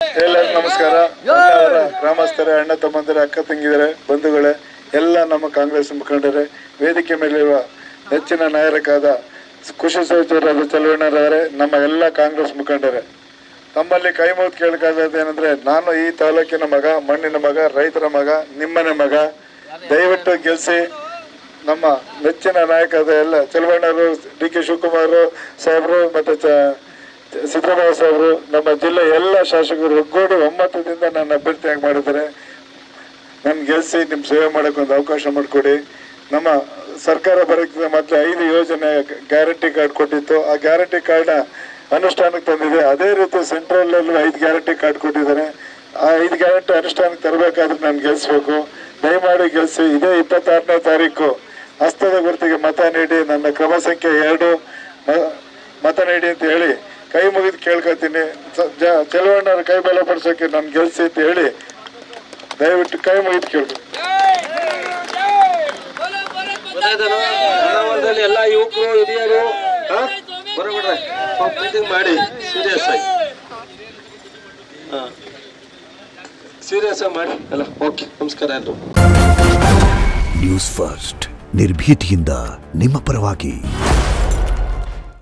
ಎಲ್ಲರಿಗೂ ನಮಸ್ಕಾರ ನನ್ನವರ ಗ್ರಾಮಸ್ಥರೇ ಅಣ್ಣ ತಮ್ಮಂದಿರ ಅಕ್ಕ ತಂಗಿದರೆ ಬಂಧುಗಳೇ ಎಲ್ಲ ನಮ್ಮ ಕಾಂಗ್ರೆಸ್ ಮುಖಂಡರೇ ವೇದಿಕೆ ಮೇಲಿರುವ ನೆಚ್ಚಿನ ನಾಯಕರಾದ ಕೃಷಿ ಸಚಿವರಾದ ಚಲವಣ್ಣರವರೇ ನಮ್ಮ ಎಲ್ಲ ಕಾಂಗ್ರೆಸ್ ಮುಖಂಡರೇ ತಮ್ಮಲ್ಲಿ ಕೈ ಮುಗಿದು ಕೇಳಬೇಕಾದ ಏನಂದ್ರೆ ನಾನು ಈ ತಾಲೂಕಿನ ಮಗ ಮಣ್ಣಿನ ಮಗ ರೈತರ ಮಗ ನಿಮ್ಮನೆ ಮಗ ದಯವಿಟ್ಟು ಗೆಲ್ಸಿ ನಮ್ಮ ನೆಚ್ಚಿನ ನಾಯಕರಾದ ಎಲ್ಲ ಚಲವಣ್ಣರು ಡಿ ಕೆ ಶಿವಕುಮಾರ್ ಸಾಹೇಬರು ಮತ್ತೆ ಚ- ಸಿದ್ದರಾಮಯ್ಯ ಸಾಹೇಬರು ನಮ್ಮ ಜಿಲ್ಲೆ ಎಲ್ಲ ಶಾಸಕರು ಒಗ್ಗೂಡಿ ಒಮ್ಮತದಿಂದ ನನ್ನ ಅಭ್ಯರ್ಥಿಯಾಗಿ ಮಾಡಿದ್ದಾರೆ ನನ್ನ ಗೆಲ್ಸಿ ನಿಮ್ಮ ಸೇವೆ ಮಾಡೋಕೆ ಒಂದು ಅವಕಾಶ ಮಾಡಿಕೊಡಿ ನಮ್ಮ ಸರ್ಕಾರ ಬರೋಕ್ಕಿಂತ ಮೊದಲು ಐದು ಯೋಜನೆ ಗ್ಯಾರಂಟಿ ಕಾರ್ಡ್ ಕೊಟ್ಟಿತ್ತು ಆ ಗ್ಯಾರಂಟಿ ಕಾರ್ಡ್ನ ಅನುಷ್ಠಾನಕ್ಕೆ ತಂದಿದೆ ಅದೇ ರೀತಿ ಸೆಂಟ್ರಲ್ಲೂ ಐದು ಗ್ಯಾರಂಟಿ ಕಾರ್ಡ್ ಕೊಟ್ಟಿದ್ದಾರೆ ಆ ಐದು ಗ್ಯಾರಂಟಿ ಅನುಷ್ಠಾನಕ್ಕೆ ತರಬೇಕಾದ್ರೆ ನಾನು ಗೆಲ್ಸ್ಬೇಕು ದಯಮಾಡಿ ಗೆಲ್ಸಿ ಇದೇ ಇಪ್ಪತ್ತಾರನೇ ತಾರೀಕು ಹಸ್ತದ ಗುರುತಿಗೆ ಮತ ನೀಡಿ ನನ್ನ ಕ್ರಮ ಸಂಖ್ಯೆ ಎರಡು ಮ- ಮತ ನೀಡಿ ಅಂತ ಹೇಳಿ ಕೈ ಮುಗಿದು ಕೇಳ್ಕೊತೀನಿ ಚೆಲುವಣ್ಣವ್ರ ಕೈ ಬಲಪಡಿಸೋಕೆ ನಾನು ಗೆಲ್ಸಿ ಅಂತ ಹೇಳಿ ದಯವಿಟ್ಟು ಕೈ ಮುಗಿದು ಕೇಳ್ಬೇಕು ಗೊತ್ತಾಯ್ತೇನೋ? ಬಡವರದಲ್ಲಿ ಎಲ್ಲ ಯುವಕರು ಹಿರಿಯರು ಹಾ? ಬರೋಬಿಡ್ರೆ ಮೀಟಿಂಗ್ ಮಾಡಿ ಸೀರಿಯಸ್ ಆಗಿ ಸೀರಿಯಸ್ ಆಗಿ ಮಾಡಿ ಅಲ್ಲ ಓಕೆ ನಮಸ್ಕಾರ ಎಲ್ರು ನ್ಯೂಸ್ ಫಸ್ಟ್ ನಿರ್ಭೀತಿಯಿಂದ ನಿಮ್ಮ ಪರವಾಗಿ